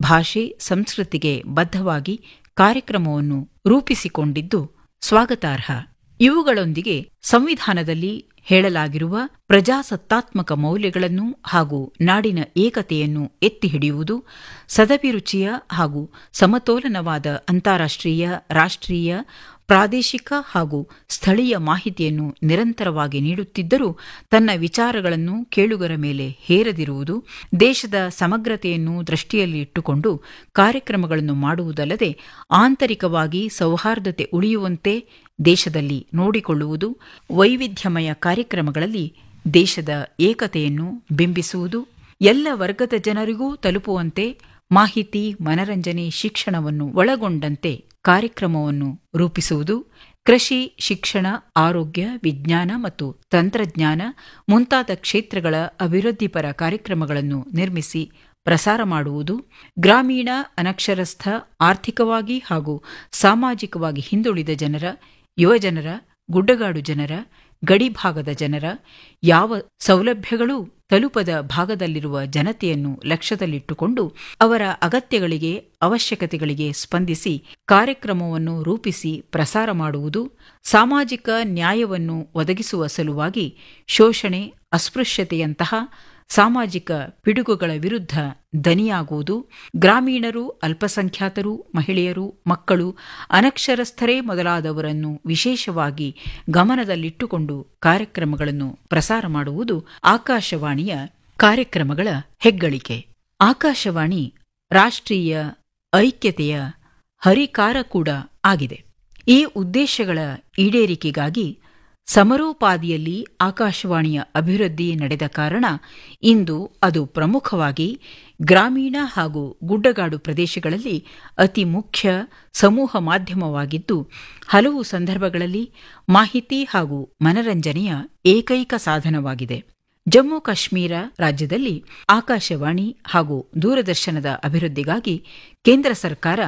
ಭಾಷೆ ಸಂಸ್ಕೃತಿಗೆ ಬದ್ಧವಾಗಿ ಕಾರ್ಯಕ್ರಮವನ್ನು ರೂಪಿಸಿಕೊಂಡಿದ್ದು ಸ್ವಾಗತಾರ್ಹ ಇವುಗಳೊಂದಿಗೆ ಸಂವಿಧಾನದಲ್ಲಿ ಹೇಳಲಾಗಿರುವ ಪ್ರಜಾಸತ್ತಾತ್ಮಕ ಮೌಲ್ಯಗಳನ್ನು ಹಾಗೂ ನಾಡಿನ ಏಕತೆಯನ್ನು ಎತ್ತಿ ಹಿಡಿಯುವುದು ಸದಭಿರುಚಿಯ ಹಾಗೂ ಸಮತೋಲನವಾದ ಅಂತಾರಾಷ್ಟ್ರೀಯ ರಾಷ್ಟ್ರೀಯ ಪ್ರಾದೇಶಿಕ ಹಾಗೂ ಸ್ಥಳೀಯ ಮಾಹಿತಿಯನ್ನು ನಿರಂತರವಾಗಿ ನೀಡುತ್ತಿದ್ದರೂ ತನ್ನ ವಿಚಾರಗಳನ್ನು ಕೇಳುಗರ ಮೇಲೆ ಹೇರದಿರುವುದು ದೇಶದ ಸಮಗ್ರತೆಯನ್ನು ದೃಷ್ಟಿಯಲ್ಲಿ ಇಟ್ಟುಕೊಂಡು ಕಾರ್ಯಕ್ರಮಗಳನ್ನು ಮಾಡುವುದಲ್ಲದೆ ಆಂತರಿಕವಾಗಿ ಸೌಹಾರ್ದತೆ ಉಳಿಯುವಂತೆ ದೇಶದಲ್ಲಿ ನೋಡಿಕೊಳ್ಳುವುದು ವೈವಿಧ್ಯಮಯ ಕಾರ್ಯಕ್ರಮಗಳಲ್ಲಿ ದೇಶದ ಏಕತೆಯನ್ನು ಬಿಂಬಿಸುವುದು ಎಲ್ಲ ವರ್ಗದ ಜನರಿಗೂ ತಲುಪುವಂತೆ ಮಾಹಿತಿ ಮನರಂಜನೆ ಶಿಕ್ಷಣವನ್ನು ಒಳಗೊಂಡಂತೆ ಕಾರ್ಯಕ್ರಮವನ್ನು ರೂಪಿಸುವುದು ಕೃಷಿ ಶಿಕ್ಷಣ ಆರೋಗ್ಯ ವಿಜ್ಞಾನ ಮತ್ತು ತಂತ್ರಜ್ಞಾನ ಮುಂತಾದ ಕ್ಷೇತ್ರಗಳ ಅಭಿವೃದ್ಧಿಪರ ಕಾರ್ಯಕ್ರಮಗಳನ್ನು ನಿರ್ಮಿಸಿ ಪ್ರಸಾರ ಮಾಡುವುದು ಗ್ರಾಮೀಣ ಅನಕ್ಷರಸ್ಥ ಆರ್ಥಿಕವಾಗಿ ಹಾಗೂ ಸಾಮಾಜಿಕವಾಗಿ ಹಿಂದುಳಿದ ಜನರ ಯುವಜನರ ಗುಡ್ಡಗಾಡು ಜನರ ಗಡಿಭಾಗದ ಜನರ ಯಾವ ಸೌಲಭ್ಯಗಳೂ ತಲುಪದ ಭಾಗದಲ್ಲಿರುವ ಜನತೆಯನ್ನು ಲಕ್ಷ್ಯದಲ್ಲಿಟ್ಟುಕೊಂಡು ಅವರ ಅಗತ್ಯಗಳಿಗೆ ಅವಶ್ಯಕತೆಗಳಿಗೆ ಸ್ಪಂದಿಸಿ ಕಾರ್ಯಕ್ರಮವನ್ನು ರೂಪಿಸಿ ಪ್ರಸಾರ ಮಾಡುವುದು ಸಾಮಾಜಿಕ ನ್ಯಾಯವನ್ನು ಒದಗಿಸುವ ಸಲುವಾಗಿ ಶೋಷಣೆ ಅಸ್ಪೃಶ್ಯತೆಯಂತಹ ಸಾಮಾಜಿಕ ಪಿಡುಗುಗಳ ವಿರುದ್ಧ ದನಿಯಾಗುವುದು ಗ್ರಾಮೀಣರು ಅಲ್ಪಸಂಖ್ಯಾತರು ಮಹಿಳೆಯರು ಮಕ್ಕಳು ಅನಕ್ಷರಸ್ಥರೇ ಮೊದಲಾದವರನ್ನು ವಿಶೇಷವಾಗಿ ಗಮನದಲ್ಲಿಟ್ಟುಕೊಂಡು ಕಾರ್ಯಕ್ರಮಗಳನ್ನು ಪ್ರಸಾರ ಮಾಡುವುದು ಆಕಾಶವಾಣಿಯ ಕಾರ್ಯಕ್ರಮಗಳ ಹೆಗ್ಗಳಿಕೆ ಆಕಾಶವಾಣಿ ರಾಷ್ಟ್ರೀಯ ಐಕ್ಯತೆಯ ಹರಿಕಾರ ಕೂಡ ಆಗಿದೆ ಈ ಉದ್ದೇಶಗಳ ಈಡೇರಿಕೆಗಾಗಿ ಸಮರೋಪಾದಿಯಲ್ಲಿ ಆಕಾಶವಾಣಿಯ ಅಭಿವೃದ್ಧಿ ನಡೆದ ಕಾರಣ ಇಂದು ಅದು ಪ್ರಮುಖವಾಗಿ ಗ್ರಾಮೀಣ ಹಾಗೂ ಗುಡ್ಡಗಾಡು ಪ್ರದೇಶಗಳಲ್ಲಿ ಅತಿ ಮುಖ್ಯ ಸಮೂಹ ಮಾಧ್ಯಮವಾಗಿದ್ದು ಹಲವು ಸಂದರ್ಭಗಳಲ್ಲಿ ಮಾಹಿತಿ ಹಾಗೂ ಮನರಂಜನೆಯ ಏಕೈಕ ಸಾಧನವಾಗಿದೆ ಜಮ್ಮು ಕಾಶ್ಮೀರ ರಾಜ್ಯದಲ್ಲಿ ಆಕಾಶವಾಣಿ ಹಾಗೂ ದೂರದರ್ಶನದ ಅಭಿವೃದ್ಧಿಗಾಗಿ ಕೇಂದ್ರ ಸರ್ಕಾರ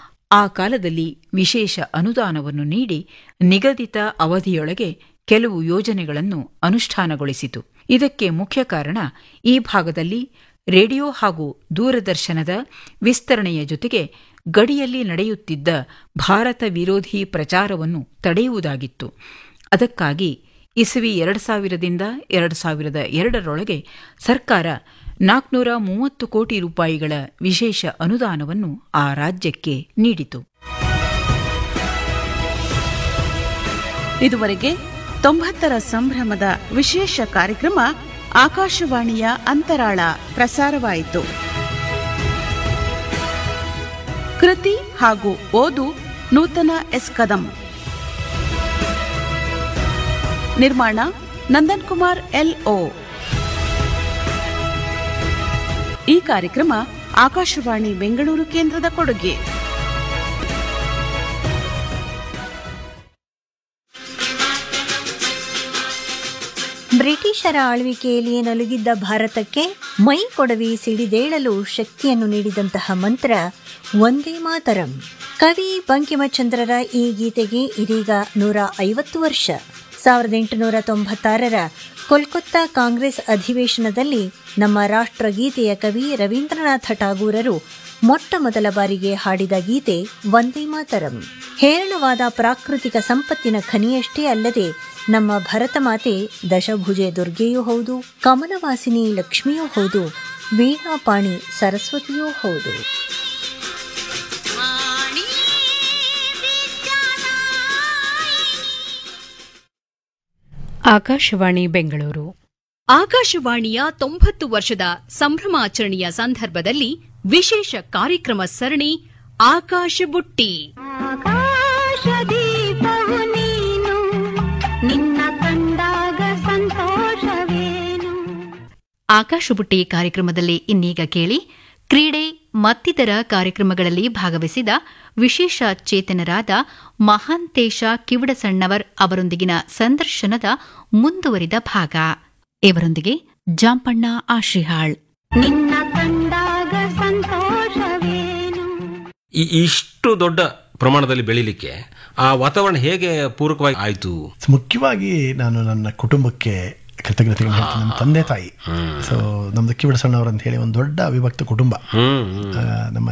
ಆ ಕಾಲದಲ್ಲಿ ವಿಶೇಷ ಅನುದಾನವನ್ನು ನೀಡಿ ನಿಗದಿತ ಅವಧಿಯೊಳಗೆ ಕೆಲವು ಯೋಜನೆಗಳನ್ನು ಅನುಷ್ಠಾನಗೊಳಿಸಿತು ಇದಕ್ಕೆ ಮುಖ್ಯ ಕಾರಣ ಈ ಭಾಗದಲ್ಲಿ ರೇಡಿಯೋ ಹಾಗೂ ದೂರದರ್ಶನದ ವಿಸ್ತರಣೆಯ ಜೊತೆಗೆ ಗಡಿಯಲ್ಲಿ ನಡೆಯುತ್ತಿದ್ದ ಭಾರತ ವಿರೋಧಿ ಪ್ರಚಾರವನ್ನು ತಡೆಯುವುದಾಗಿತ್ತು ಅದಕ್ಕಾಗಿ ಇಸವಿ ಎರಡು ಸಾವಿರದಿಂದ ಎರಡು ಸಾವಿರದ ಎರಡರೊಳಗೆ ಸರ್ಕಾರ ನಾಲ್ಕುನೂರ ಮೂವತ್ತು ಕೋಟಿ ರೂಪಾಯಿಗಳ ವಿಶೇಷ ಅನುದಾನವನ್ನು ಆ ರಾಜ್ಯಕ್ಕೆ ನೀಡಿತು ಇದುವರೆಗೆ ತೊಂಬತ್ತರ ಸಂಭ್ರಮದ ವಿಶೇಷ ಕಾರ್ಯಕ್ರಮ ಆಕಾಶವಾಣಿಯ ಅಂತರಾಳ ಪ್ರಸಾರವಾಯಿತು ಕೃತಿ ಹಾಗೂ ಓದು ನೂತನ ಎಸ್ ಕದಂ ನಿರ್ಮಾಣ ನಂದನ್ ಕುಮಾರ್ ಎಲ್ಒ ಈ ಕಾರ್ಯಕ್ರಮ ಆಕಾಶವಾಣಿ ಬೆಂಗಳೂರು ಕೇಂದ್ರದ ಕೊಡುಗೆ ಬ್ರಿಟಿಷರ ಆಳ್ವಿಕೆಯಲ್ಲಿ ನಲುಗಿದ್ದ ಭಾರತಕ್ಕೆ ಮೈ ಕೊಡವಿ ಸಿಡಿದೇಳಲು ಶಕ್ತಿಯನ್ನು ನೀಡಿದಂತಹ ಮಂತ್ರ ಒಂದೇ ಮಾತರಂ ಕವಿ ಬಂಕಿಮಚಂದ್ರರ ಈ ಗೀತೆಗೆ ಇದೀಗ ನೂರ ಐವತ್ತು ವರ್ಷ ಸಾವಿರದ ಎಂಟುನೂರ ತೊಂಬತ್ತಾರರ ಕೋಲ್ಕತ್ತಾ ಕಾಂಗ್ರೆಸ್ ಅಧಿವೇಶನದಲ್ಲಿ ನಮ್ಮ ರಾಷ್ಟ್ರಗೀತೆಯ ಕವಿ ರವೀಂದ್ರನಾಥ ಠಾಗೂರರು ಮೊಟ್ಟ ಮೊದಲ ಬಾರಿಗೆ ಹಾಡಿದ ಗೀತೆ ವಂದೇ ಮಾತರಂ ಹೇರಳವಾದ ಪ್ರಾಕೃತಿಕ ಸಂಪತ್ತಿನ ಖನಿಯಷ್ಟೇ ಅಲ್ಲದೆ ನಮ್ಮ ಭರತ ಮಾತೆ ದಶಭುಜೆ ದುರ್ಗೆಯೂ ಹೌದು ಕಮಲವಾಸಿನಿ ಲಕ್ಷ್ಮಿಯೂ ಹೌದು ವೀಣಾಪಾಣಿ ಸರಸ್ವತಿಯೂ ಹೌದು ಆಕಾಶವಾಣಿ ಬೆಂಗಳೂರು ಆಕಾಶವಾಣಿಯ ತೊಂಬತ್ತು ವರ್ಷದ ಸಂಭ್ರಮಾಚರಣೆಯ ಸಂದರ್ಭದಲ್ಲಿ ವಿಶೇಷ ಕಾರ್ಯಕ್ರಮ ಸರಣಿ ಆಕಾಶ ಬುಟ್ಟಿ ಆಕಾಶದೀಪವು ನೀನು ನಿನ್ನ ಕಂಡಾಗ ಸಂತೋಷವೇನು ಆಕಾಶ ಬುಟ್ಟಿ ಕಾರ್ಯಕ್ರಮದಲ್ಲಿ ಇನ್ನೀಗ ಕೇಳಿ ಕ್ರೀಡೆ ಮತ್ತಿತರ ಕಾರ್ಯಕ್ರಮಗಳಲ್ಲಿ ಭಾಗವಹಿಸಿದ ವಿಶೇಷ ಚೇತನರಾದ ಮಹಾಂತೇಶ ಕಿವಡಸಣ್ಣವರ್ ಅವರೊಂದಿಗಿನ ಸಂದರ್ಶನದ ಮುಂದುವರಿದ ಭಾಗ ಇವರೊಂದಿಗೆ ಜಾಂಪಣ್ಣ ಆಶಿಹಾಳ್ ನಿನ್ನ ಕಂಡಾಗ ಸಂತೋಷವೇನು ಈ ಇಷ್ಟು ದೊಡ್ಡ ಪ್ರಮಾಣದಲ್ಲಿ ಬೆಳಿಲಿಕ್ಕೆ ಆ ವಾತಾವರಣ ಹೇಗೆ ಪೂರಕವಾಗಿ ಆಯ್ತು ಮುಖ್ಯವಾಗಿ ನಾನು ನನ್ನ ಕುಟುಂಬಕ್ಕೆ ಕೃತಜ್ಞತೆಗಳು ಹೇಳ್ತೀನಿ ನಮ್ಮ ತಂದೆ ತಾಯಿ ಸೊ ನಮ್ದು ಕಿವಿಡ ಸಣ್ಣವ್ರು ಅಂತ ಹೇಳಿ ಒಂದು ದೊಡ್ಡ ಅವಿಭಕ್ತ ಕುಟುಂಬ ಹ್ಮ್ ಆ, ನಮ್ಮ